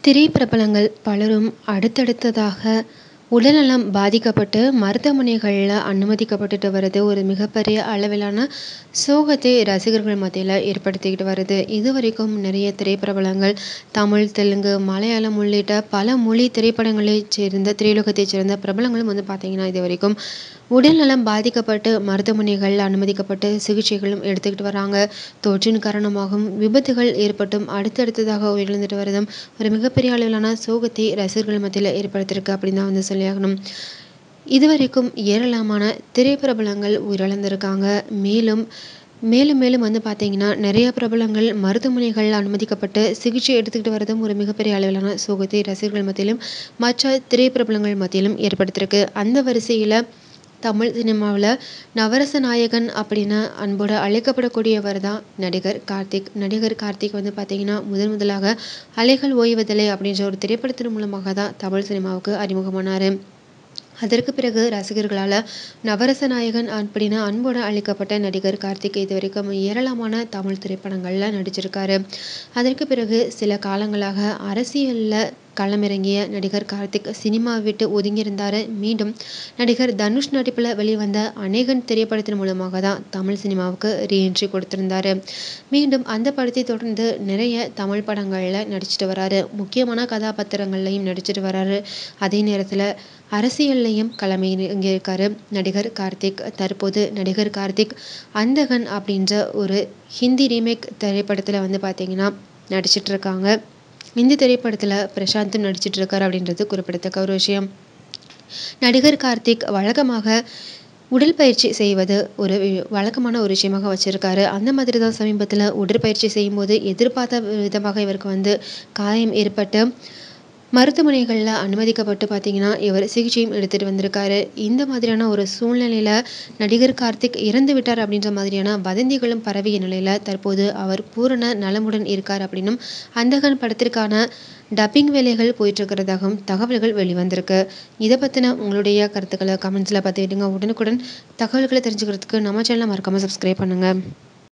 திரைப்பிரபலங்கள் பலரும் அடுத்தடுத்ததாக உடல்நலம் பாதிக்கப்பட்டு மருத்துவமனைகளில் அனுமதிக்கப்பட்டுட்டு வர்றது ஒரு மிகப்பெரிய அளவிலான சோகத்தை ரசிகர்கள் மத்தியில் ஏற்படுத்திக்கிட்டு வருது இது வரைக்கும் நிறைய திரைப்பிரபலங்கள் தமிழ் தெலுங்கு மலையாளம் உள்ளிட்ட பல மொழி திரைப்படங்களைச் சேர்ந்த திரையுலகத்தைச் சேர்ந்த பிரபலங்களும் வந்து பார்த்திங்கன்னா இது வரைக்கும் உடல்நலம் பாதிக்கப்பட்டு மருத்துவமனைகளில் அனுமதிக்கப்பட்டு சிகிச்சைகளும் எடுத்துக்கிட்டு வராங்க தொற்றின் காரணமாகவும் விபத்துகள் ஏற்பட்டும் அடுத்தடுத்ததாக உயிரிழந்துட்டு வரதும் ஒரு மிகப்பெரிய அளவிலான சோகத்தை ரசிகர்கள் மத்தியில் ஏற்படுத்தியிருக்கு அப்படின்னு தான் வந்து சொல்லியாகணும் இதுவரைக்கும் ஏராளமான திரைப்பிரபலங்கள் உயிரிழந்திருக்காங்க மேலும் மேலும் மேலும் வந்து பார்த்தீங்கன்னா நிறைய பிரபலங்கள் மருத்துவமனைகளில் அனுமதிக்கப்பட்டு சிகிச்சை எடுத்துக்கிட்டு வரதும் ஒரு மிகப்பெரிய அளவிலான சோகத்தை ரசிகர்கள் மத்தியிலும் மற்ற திரைப்பிரபலங்கள் மத்தியிலும் ஏற்படுத்தியிருக்கு அந்த வரிசையில் தமிழ் சினிமாவில் நவரச நாயகன் அப்படின்னு அன்போடு அழைக்கப்படக்கூடியவர் தான் நடிகர் கார்த்திக் நடிகர் கார்த்திக் வந்து பார்த்திங்கன்னா முதன் முதலாக அலைகள் ஓய்வதில்லை அப்படின்ற ஒரு திரைப்படத்தின் மூலமாக தான் தமிழ் சினிமாவுக்கு அறிமுகமானார் அதற்கு பிறகு ரசிகர்களால் நவரச நாயகன் அப்படின்னு அன்போடு அழைக்கப்பட்ட நடிகர் கார்த்திக் இது வரைக்கும் ஏராளமான தமிழ் திரைப்படங்களில் நடிச்சிருக்காரு அதற்கு பிறகு சில காலங்களாக அரசியலில் களமிறங்கிய நடிகர் கார்த்திக் சினிமா விட்டு ஒதுங்கியிருந்தார் மீண்டும் நடிகர் தனுஷ் நடிப்பில் வெளிவந்த அநேகன் திரைப்படத்தின் மூலமாக தான் தமிழ் சினிமாவுக்கு ரீஎன்ட்ரி கொடுத்திருந்தாரு மீண்டும் அந்த படத்தை தொடர்ந்து நிறைய தமிழ் படங்களில் நடிச்சிட்டு வராரு முக்கியமான கதாபாத்திரங்கள்லையும் நடிச்சிட்டு வராரு அதே நேரத்தில் அரசியல்லையும் களமிறங்கியிருக்காரு நடிகர் கார்த்திக் தற்போது நடிகர் கார்த்திக் அந்தகன் அப்படின்ற ஒரு ஹிந்தி ரீமேக் திரைப்படத்தில் வந்து பார்த்திங்கன்னா நடிச்சிட்டு இருக்காங்க இந்த திரைப்படத்தில் பிரசாந்தும் நடிச்சிட்டு இருக்காரு அப்படின்றது குறிப்பிடத்தக்க ஒரு விஷயம் நடிகர் கார்த்திக் வழக்கமாக உடற்பயிற்சி செய்வது ஒரு வழக்கமான ஒரு விஷயமாக வச்சுருக்காரு அந்த மாதிரி தான் சமீபத்தில் உடற்பயிற்சி செய்யும்போது எதிர்பார்த்த விதமாக இவருக்கு வந்து காயம் ஏற்பட்டு மருத்துவமனைகளில் அனுமதிக்கப்பட்டு பார்த்தீங்கன்னா இவர் சிகிச்சையும் எடுத்துகிட்டு வந்திருக்காரு இந்த மாதிரியான ஒரு சூழ்நிலையில் நடிகர் கார்த்திக் இறந்து விட்டார் அப்படின்ற மாதிரியான வதந்திகளும் பரவிய நிலையில் தற்போது அவர் பூரண நலமுடன் இருக்கார் அப்படின்னும் அந்தகன் படத்திற்கான டப்பிங் வேலைகள் போயிட்டுருக்கிறதாகவும் தகவல்கள் வெளிவந்திருக்கு இதை பற்றின உங்களுடைய கருத்துக்களை கமெண்ட்ஸில் பார்த்துக்கிட்டுங்க உடனுக்குடன் தகவல்களை தெரிஞ்சுக்கிறதுக்கு நம்ம சேனலை மறக்காமல் சப்ஸ்கிரைப் பண்ணுங்கள்